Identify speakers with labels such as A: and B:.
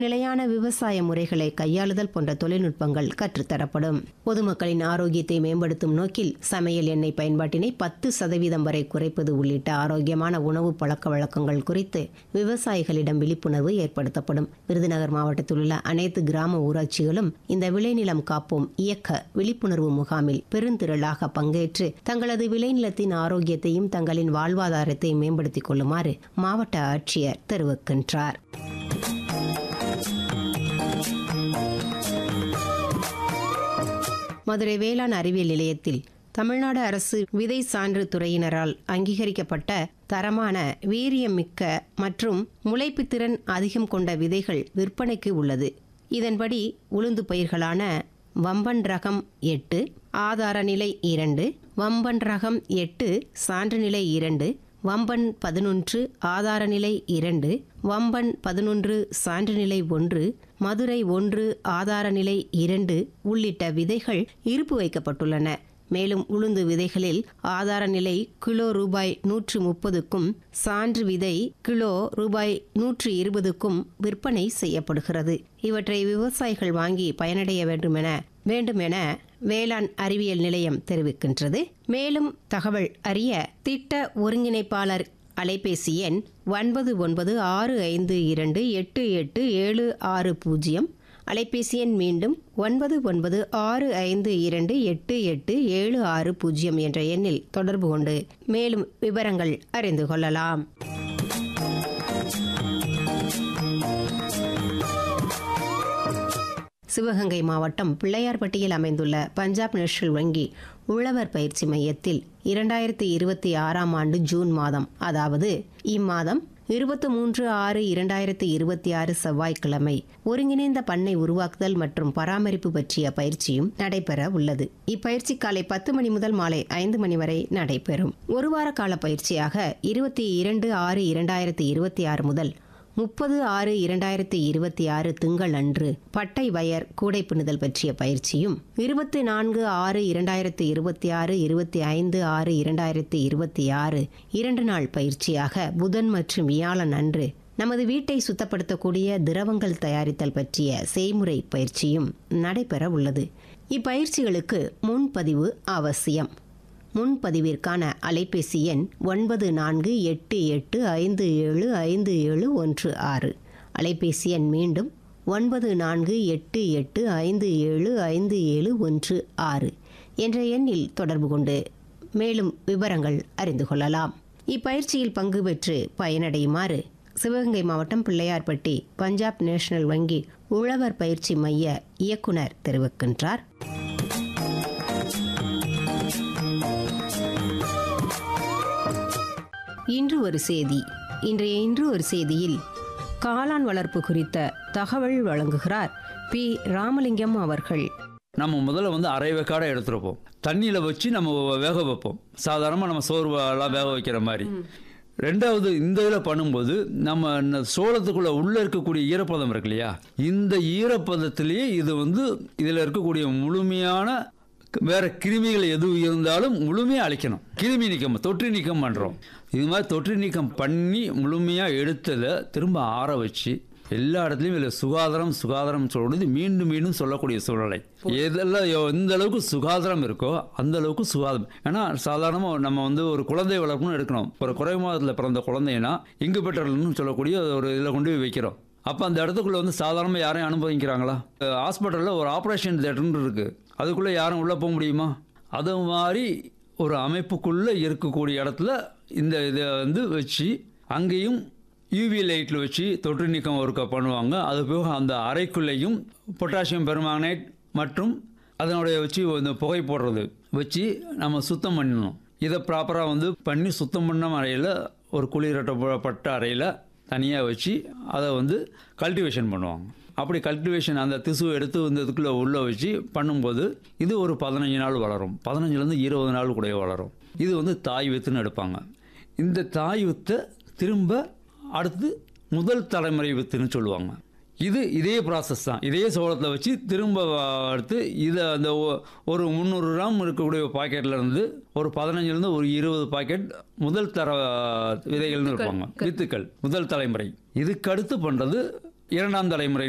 A: நிலையான விவசாய முறைகளை கையாளுதல் போன்ற தொழில்நுட்பங்கள் கற்றுத்தரப்படும் பொதுமக்களின் ஆரோக்கியத்தை மேம்படுத்தும் நோக்கில் சமையல் எண்ணெய் பயன்பாட்டினை பத்து சதவீதம் வரை குறைப்பது உள்ளிட்ட ஆரோக்கியமான உணவு பழக்க வழக்கங்கள் குறித்து விவசாயிகளிடம் விழிப்புணர்வு ஏற்படுத்தப்படும் விருதுநகர் மாவட்டத்தில் உள்ள அனைத்து கிராம ஊராட்சிகளும் இந்த விளைநிலம் காப்போம் இயக்க விழிப்புணர்வு முகாமில் பெருந்திரளாக பங்கேற்று தங்களது விளைநிலத்தின் ஆரோக்கியத்தையும் தங்களின் வாழ்வாதாரத்தையும் மேம்படுத்திக் கொள்ளுமாறு மாவட்ட ஆட்சியர் தெரிவிக்கின்றார் மதுரை வேளாண் அறிவியல் நிலையத்தில் தமிழ்நாடு அரசு விதை சான்று துறையினரால் அங்கீகரிக்கப்பட்ட தரமான வீரியமிக்க மற்றும் முளைப்புத்திறன் அதிகம் கொண்ட விதைகள் விற்பனைக்கு உள்ளது இதன்படி உளுந்து பயிர்களான வம்பன் ரகம் எட்டு ஆதார நிலை இரண்டு வம்பன் ரகம் எட்டு சான்று நிலை இரண்டு வம்பன் பதினொன்று ஆதார நிலை இரண்டு வம்பன் பதினொன்று சான்று நிலை ஒன்று மதுரை ஒன்று ஆதார நிலை இரண்டு உள்ளிட்ட விதைகள் இருப்பு வைக்கப்பட்டுள்ளன மேலும் உளுந்து விதைகளில் ஆதார நிலை கிலோ ரூபாய் நூற்று முப்பதுக்கும் சான்று விதை கிலோ ரூபாய் நூற்று இருபதுக்கும் விற்பனை செய்யப்படுகிறது இவற்றை விவசாயிகள் வாங்கி பயனடைய வேண்டுமென வேண்டுமென வேளாண் அறிவியல் நிலையம் தெரிவிக்கின்றது மேலும் தகவல் அறிய திட்ட ஒருங்கிணைப்பாளர் அலைபேசி எண் ஒன்பது ஒன்பது ஆறு ஐந்து இரண்டு எட்டு எட்டு ஏழு ஆறு பூஜ்ஜியம் அலைபேசி எண் மீண்டும் ஒன்பது ஒன்பது ஆறு ஐந்து இரண்டு எட்டு எட்டு ஏழு ஆறு பூஜ்ஜியம் என்ற எண்ணில் தொடர்பு கொண்டு மேலும் விவரங்கள் அறிந்து கொள்ளலாம் சிவகங்கை மாவட்டம் பிள்ளையார்பட்டியில் அமைந்துள்ள பஞ்சாப் நேஷனல் வங்கி உழவர் பயிற்சி மையத்தில் இரண்டாயிரத்தி இருபத்தி ஆறாம் ஆண்டு ஜூன் மாதம் அதாவது இம்மாதம் இருபத்தி மூன்று ஆறு இரண்டாயிரத்தி இருபத்தி ஆறு செவ்வாய்க்கிழமை ஒருங்கிணைந்த பண்ணை உருவாக்குதல் மற்றும் பராமரிப்பு பற்றிய பயிற்சியும் நடைபெற உள்ளது இப்பயிற்சி காலை பத்து மணி முதல் மாலை ஐந்து மணி வரை நடைபெறும் ஒரு வார கால பயிற்சியாக இருபத்தி இரண்டு ஆறு இரண்டாயிரத்தி இருபத்தி ஆறு முதல் முப்பது ஆறு இரண்டாயிரத்தி இருபத்தி ஆறு திங்கள் அன்று பட்டை வயர் கூடை பின்னுதல் பற்றிய பயிற்சியும் இருபத்தி நான்கு ஆறு இரண்டாயிரத்தி இருபத்தி ஆறு இருபத்தி ஐந்து ஆறு இரண்டாயிரத்தி இருபத்தி ஆறு இரண்டு நாள் பயிற்சியாக புதன் மற்றும் வியாழன் அன்று நமது வீட்டை சுத்தப்படுத்தக்கூடிய திரவங்கள் தயாரித்தல் பற்றிய செய்முறை பயிற்சியும் நடைபெற உள்ளது இப்பயிற்சிகளுக்கு முன்பதிவு அவசியம் முன்பதிவிற்கான அலைபேசி எண் ஒன்பது நான்கு எட்டு எட்டு ஐந்து ஏழு ஐந்து ஏழு ஒன்று ஆறு அலைபேசி எண் மீண்டும் ஒன்பது நான்கு எட்டு எட்டு ஐந்து ஏழு ஐந்து ஏழு ஒன்று ஆறு என்ற எண்ணில் தொடர்பு கொண்டு மேலும் விவரங்கள் அறிந்து கொள்ளலாம் இப்பயிற்சியில் பங்கு பெற்று பயனடையுமாறு சிவகங்கை மாவட்டம் பிள்ளையார்பட்டி பஞ்சாப் நேஷனல் வங்கி உழவர் பயிற்சி மைய இயக்குனர் தெரிவிக்கின்றார் இன்று ஒரு செய்தி இன்றைய இன்று ஒரு செய்தியில் காளான் வளர்ப்பு குறித்த தகவல் வழங்குகிறார் பி ராமலிங்கம் அவர்கள்
B: நம்ம முதல்ல வந்து அரை வேக்காடை எடுத்துருப்போம் தண்ணியில் வச்சு நம்ம வேக வைப்போம் சாதாரணமாக நம்ம சோர்வெல்லாம் வேக வைக்கிற மாதிரி ரெண்டாவது இந்த இதில் பண்ணும்போது நம்ம இந்த சோளத்துக்குள்ள உள்ளே இருக்கக்கூடிய ஈரப்பதம் இருக்கு இல்லையா இந்த ஈரப்பதத்திலேயே இது வந்து இதில் இருக்கக்கூடிய முழுமையான வேற கிருமிகள் எதுவும் இருந்தாலும் முழுமையாக அழிக்கணும் கிருமி நீக்கம் தொற்று நீக்கம் பண்ணுறோம் இது மாதிரி தொற்று நீக்கம் பண்ணி முழுமையாக எடுத்ததை திரும்ப ஆற வச்சு எல்லா இடத்துலையும் இதில் சுகாதாரம் சுகாதாரம் சொல்றது மீண்டும் மீண்டும் சொல்லக்கூடிய சூழ்நிலை எதெல்லாம் எ- எந்த அளவுக்கு சுகாதாரம் இருக்கோ அந்த அளவுக்கு சுகாதாரம் ஏன்னா சாதாரணமாக நம்ம வந்து ஒரு குழந்தை வளர்ப்புன்னு எடுக்கணும் ஒரு குறை மாதத்தில் பிறந்த குழந்தைன்னா இங்குபெட்டர்னு சொல்லக்கூடிய ஒரு இதில் கொண்டு போய் வைக்கிறோம் அப்போ அந்த இடத்துக்குள்ள வந்து சாதாரணமாக யாரையும் அனுபவிக்கிறாங்களா ஹாஸ்பிட்டலில் ஒரு ஆப்ரேஷன் தேட்டர்னு இருக்கு அதுக்குள்ளே யாரும் உள்ளே போக முடியுமா அது மாதிரி ஒரு அமைப்புக்குள்ளே இருக்கக்கூடிய இடத்துல இந்த இதை வந்து வச்சு அங்கேயும் யூவி லைட்டில் வச்சு தொற்று நீக்கம் ஒருக்க பண்ணுவாங்க அது போக அந்த அறைக்குள்ளேயும் பொட்டாசியம் பெர்மாங்கனேட் மற்றும் அதனுடைய வச்சு இந்த புகை போடுறது வச்சு நம்ம சுத்தம் பண்ணணும் இதை ப்ராப்பராக வந்து பண்ணி சுத்தம் பண்ண அறையில் ஒரு குளிரட்டப்பட்ட அறையில் தனியாக வச்சு அதை வந்து கல்டிவேஷன் பண்ணுவாங்க அப்படி கல்டிவேஷன் அந்த திசுவை எடுத்து வந்து இதுக்குள்ளே உள்ளே வச்சு பண்ணும்போது இது ஒரு பதினஞ்சு நாள் வளரும் பதினஞ்சுலேருந்து இருபது நாள் கூட வளரும் இது வந்து தாய் வித்துன்னு எடுப்பாங்க இந்த தாய் வித்தை திரும்ப அடுத்து முதல் தலைமுறை வித்துன்னு சொல்லுவாங்க இது இதே ப்ராசஸ் தான் இதே சோளத்தில் வச்சு திரும்ப அடுத்து இதை அந்த ஒ- ஒரு முந்நூறு கிராம் இருக்கக்கூடிய பாக்கெட்ல இருந்து ஒரு பதினஞ்சுலேருந்து ஒரு இருபது பாக்கெட் முதல் தர விதைகள்னு இருப்பாங்க வித்துக்கள் முதல் தலைமுறை இதுக்கு அடுத்து பண்ணுறது இரண்டாம் தலைமுறை